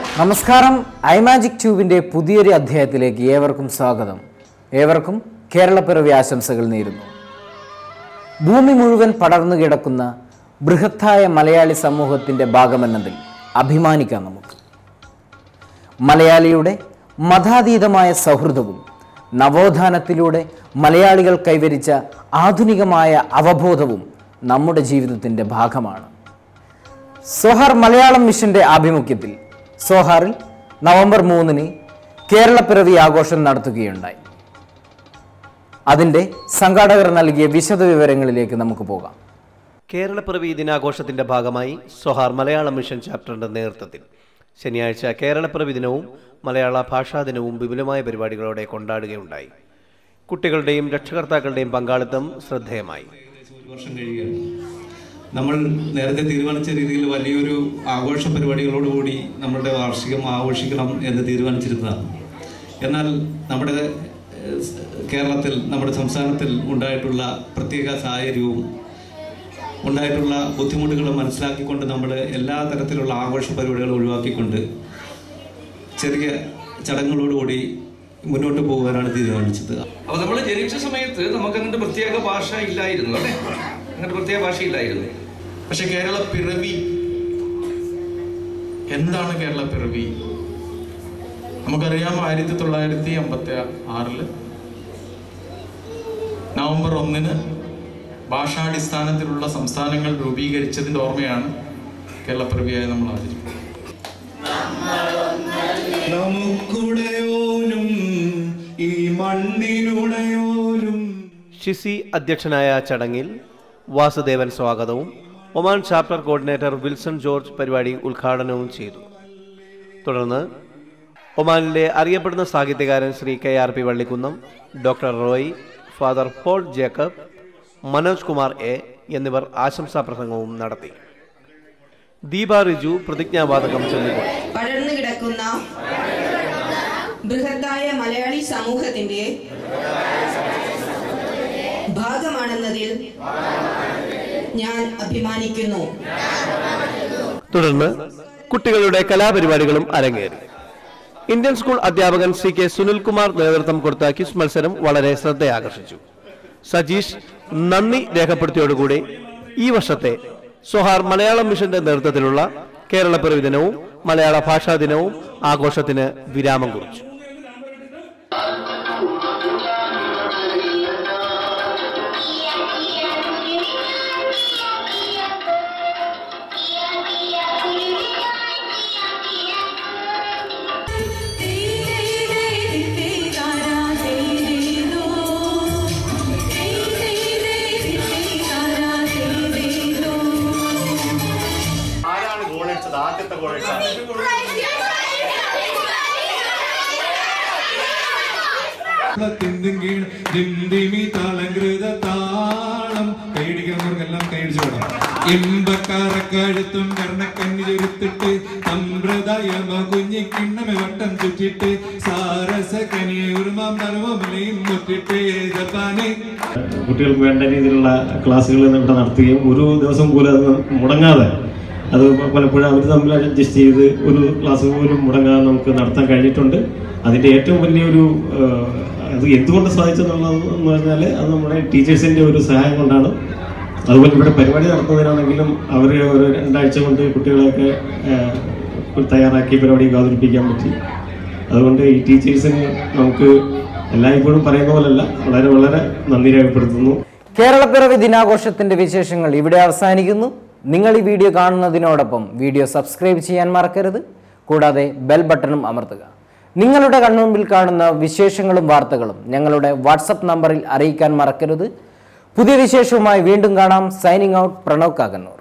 നമസ്കാരം ഐമാജിക് ട്യൂബിൻ്റെ പുതിയൊരു അധ്യായത്തിലേക്ക് ഏവർക്കും സ്വാഗതം ഏവർക്കും കേരളപ്പിറവി ആശംസകൾ നേരുന്നു ഭൂമി മുഴുവൻ പടർന്നു കിടക്കുന്ന ബൃഹത്തായ മലയാളി സമൂഹത്തിൻ്റെ ഭാഗമെന്നതിൽ അഭിമാനിക്കാം നമുക്ക് മലയാളിയുടെ മതാതീതമായ സൗഹൃദവും നവോത്ഥാനത്തിലൂടെ മലയാളികൾ കൈവരിച്ച ആധുനികമായ അവബോധവും നമ്മുടെ ജീവിതത്തിൻ്റെ ഭാഗമാണ് സോഹാർ മലയാളം മിഷന്റെ ആഭിമുഖ്യത്തിൽ സോഹാറിൽ നവംബർ മൂന്നിന് കേരളപ്പിറവി ആഘോഷം നടത്തുകയുണ്ടായി അതിൻ്റെ സംഘാടകർ നൽകിയ വിശദവിവരങ്ങളിലേക്ക് നമുക്ക് പോകാം കേരളപ്പിറവി ദിനാഘോഷത്തിന്റെ ഭാഗമായി സൊഹാർ മലയാളം മിഷൻ ചാപ്റ്ററിന്റെ നേതൃത്വത്തിൽ ശനിയാഴ്ച കേരളപ്പിറവി ദിനവും മലയാള ഭാഷാ ദിനവും വിപുലമായ പരിപാടികളോടെ കൊണ്ടാടുകയുണ്ടായി കുട്ടികളുടെയും രക്ഷകർത്താക്കളുടെയും പങ്കാളിത്തം ശ്രദ്ധേയമായി ഒരു വർഷം കഴിയുകയാണ് നമ്മൾ നേരത്തെ തീരുമാനിച്ച രീതിയിൽ വലിയൊരു ആഘോഷ പരിപാടികളോടുകൂടി നമ്മുടെ വാർഷികം ആഘോഷിക്കണം എന്ന് തീരുമാനിച്ചിരുന്നതാണ് എന്നാൽ നമ്മുടെ ഏഹ്, കേരളത്തിൽ നമ്മുടെ സംസ്ഥാനത്തിൽ ഉണ്ടായിട്ടുള്ള പ്രത്യേക സാഹചര്യവും ഉണ്ടായിട്ടുള്ള ബുദ്ധിമുട്ടുകളും മനസ്സിലാക്കിക്കൊണ്ട് നമ്മൾ എല്ലാ തരത്തിലുള്ള ആഘോഷ പരിപാടികളും ഒഴിവാക്കിക്കൊണ്ട് ചെറിയ ചടങ്ങുകളോടുകൂടി മുന്നോട്ട് പോകാനാണ് തീരുമാനിച്ചത് അപ്പൊ നമ്മൾ ജനിച്ച സമയത്ത് നമുക്ക് അങ്ങനത്തെ പ്രത്യേക ഭാഷ ഇല്ലായിരുന്നു അല്ലേ അങ്ങനത്തെ പ്രത്യേക ഭാഷ ഇല്ലായിരുന്നു പക്ഷെ കേരള പിറവി എന്താണ് കേരള പിറവി നമുക്കറിയാം ആയിരത്തി തൊള്ളായിരത്തി അമ്പത്തി ആറില് നവംബർ ഒന്നിന് ഭാഷാടിസ്ഥാനത്തിലുള്ള സംസ്ഥാനങ്ങൾ രൂപീകരിച്ചതിന്റെ ഓർമ്മയാണ് കേരളപ്പിറവിയായി നമ്മൾ ആചരിക്കുന്നത് നമുക്കുടയോനും ഈ മണ്ണിനുടയോനും ഷിസി അധ്യക്ഷനായ ചടങ്ങിൽ വാസുദേവൻ സ്വാഗതവും Oman chapter coordinator Wilson George പരിപാടി ഉദ്ഘാടനവും ചെയ്തു തുടർന്ന് ഒമാനിലെ അറിയപ്പെടുന്ന സാഹിത്യകാരൻ Shri K R P Vallikkunnam doctor Roy father Paul Jacob Manoj Kumar A എന്നിവർ ആശംസാ പ്രസംഗവും നടത്തി ദീപ റിജു പ്രതിജ്ഞാവാതകം ചൊല്ലിക്കൊണ്ടു പടർന്നു കിടക്കുന്ന ബൃഹത്തായ മലയാളി സമൂഹത്തിന്റെ ഭാഗമാണെന്നതിൽ ഞാൻ അഭിമാനിക്കുന്നു തുടർന്ന് കുട്ടികളുടെ കലാപരിപാടികളും അരങ്ങേറി ഇന്ത്യൻ സ്കൂൾ അധ്യാപകൻ സി കെ സുനിൽകുമാർ നേതൃത്വം കൊടുത്ത ക്വിസ് മത്സരം വളരെ ശ്രദ്ധയാകർഷിച്ചു സജീഷ് നന്ദി രേഖപ്പെടുത്തിയോടുകൂടി ഈ വർഷത്തെ സൊഹാർ മലയാളം മിഷന്റെ നേതൃത്വത്തിലുള്ള കേരളപ്പിറവി ദിനവും മലയാള ഭാഷാ ദിനവും ആഘോഷത്തിന് വിരാമം കുറിച്ചു ആരാണ് ഗോളടിച്ചത് ആദ്യത്തെ ഗോളടിച്ചത് തിന്തും കീഴ് ദിന്തിമി താളങ്കൃത താളം കൈയടിക്കുന്നവർക്കെല്ലാം കൈയടിച്ചു വേണം ഇമ്പക്കാരക്കഴുത്തും കർണക്കന്നി ചുരുത്തിട്ട് സമ്പ്രദായമ കുഞ്ഞി കിണ്ണമെ വട്ടം ചുറ്റിട്ട് സാരസ കനിയൂർമാം തലവമലയും മുറ്റിട്ട് ജപ്പാനെ കുട്ടികൾക്ക് വേണ്ട രീതിയിലുള്ള ക്ലാസ്സുകൾ ഇവിടെ നടത്തുകയും ഒരു ദിവസം പോലും അത് മുടങ്ങാതെ അത് പലപ്പോഴും അവർ തമ്മിൽ അഡ്ജസ്റ്റ് ചെയ്ത് ഒരു ക്ലാസ് പോലും മുടങ്ങാതെ നമുക്ക് നടത്താൻ കഴിഞ്ഞിട്ടുണ്ട് അതിൻ്റെ ഏറ്റവും വലിയൊരു ഏഹ്, അത് എന്തുകൊണ്ട് സാധിച്ചെന്നുള്ളതെന്ന് പറഞ്ഞാൽ അത് നമ്മുടെ ടീച്ചേഴ്സിൻ്റെ ഒരു സഹായം കൊണ്ടാണ് അതുപോലെ ഇവിടെ പരിപാടി നടത്തുന്നതിനാണെങ്കിലും അവർ ഒരു രണ്ടാഴ്ച കൊണ്ട് കുട്ടികളെയൊക്കെ ഏഹ്, തയ്യാറാക്കി പരിപാടിയൊക്കെ അവതരിപ്പിക്കാൻ പറ്റി അതുകൊണ്ട് ഈ ടീച്ചേഴ്സിന് നമുക്ക് എല്ലായ്പ്പോഴും പറയുന്ന പോലല്ല വളരെ വളരെ നന്ദി രേഖപ്പെടുത്തുന്നു കേരളപ്പിറവി ദിനാഘോഷത്തിന്റെ വിശേഷങ്ങൾ ഇവിടെ അവസാനിക്കുന്നു നിങ്ങൾ ഈ വീഡിയോ കാണുന്നതിനോടൊപ്പം വീഡിയോ സബ്സ്ക്രൈബ് ചെയ്യാൻ മറക്കരുത് കൂടാതെ ബെൽ ബട്ടണും അമർത്തുക നിങ്ങളുടെ കൺമുമ്പിൽ കാണുന്ന വിശേഷങ്ങളും വാർത്തകളും ഞങ്ങളുടെ വാട്സപ്പ് നമ്പറിൽ അറിയിക്കാൻ മറക്കരുത് പുതിയ വിശേഷവുമായി വീണ്ടും കാണാം സൈനിങ് ഔട്ട് പ്രണവ് കാകന്നൂർ